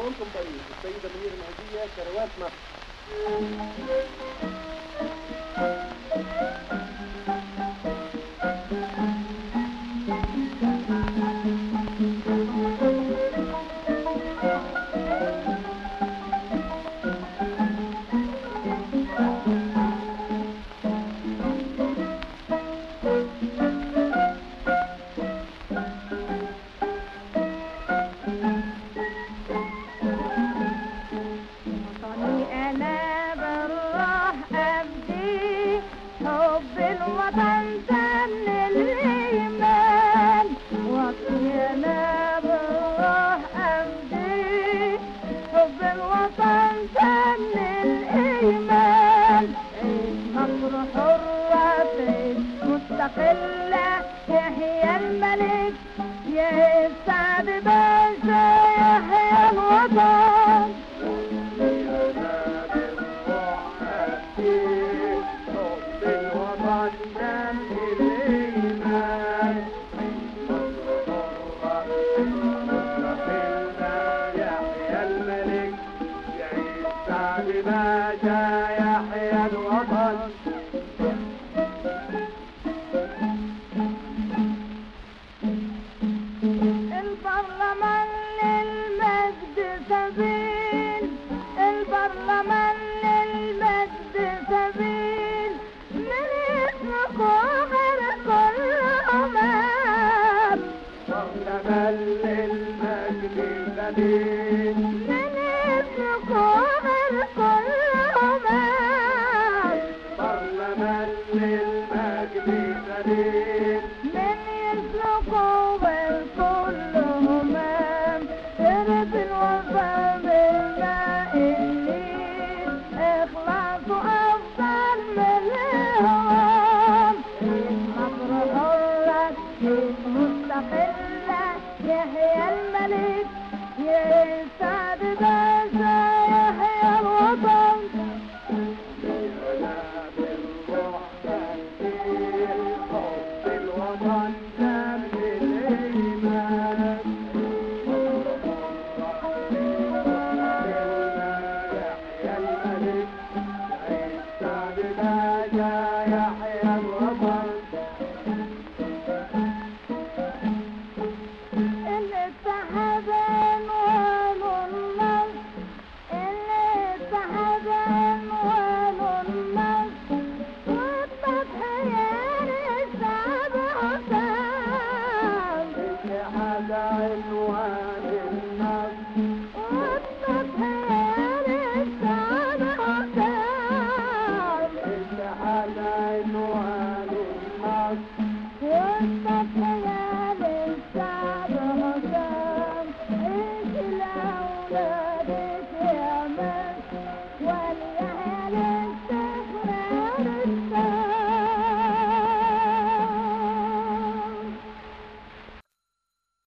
وانتم طيب السيدة منير العزية كروات مصر وطني أنا بروح أبدي حب الوطن سن الإيمان وطني أنا بروح أبدي حب الوطن سن الإيمان عيش مصر حرة عيش مستقلة يحيى الملك يا سعد باشا يحيى الوطن باشا يحيى الوطن البرلمان للمجد سبيل البرلمان للمجد سبيل من اسمكم غير كل أمام برلمان للمجد سبيل من اسمكم غير كل أمام برلمان للمجد سبيل من يسلكوا بالكل همام شرب الوفا بالماء النيل اخلاص افضل من الهوام مصر حرة مستقلة يحيى الملك يسعد باشا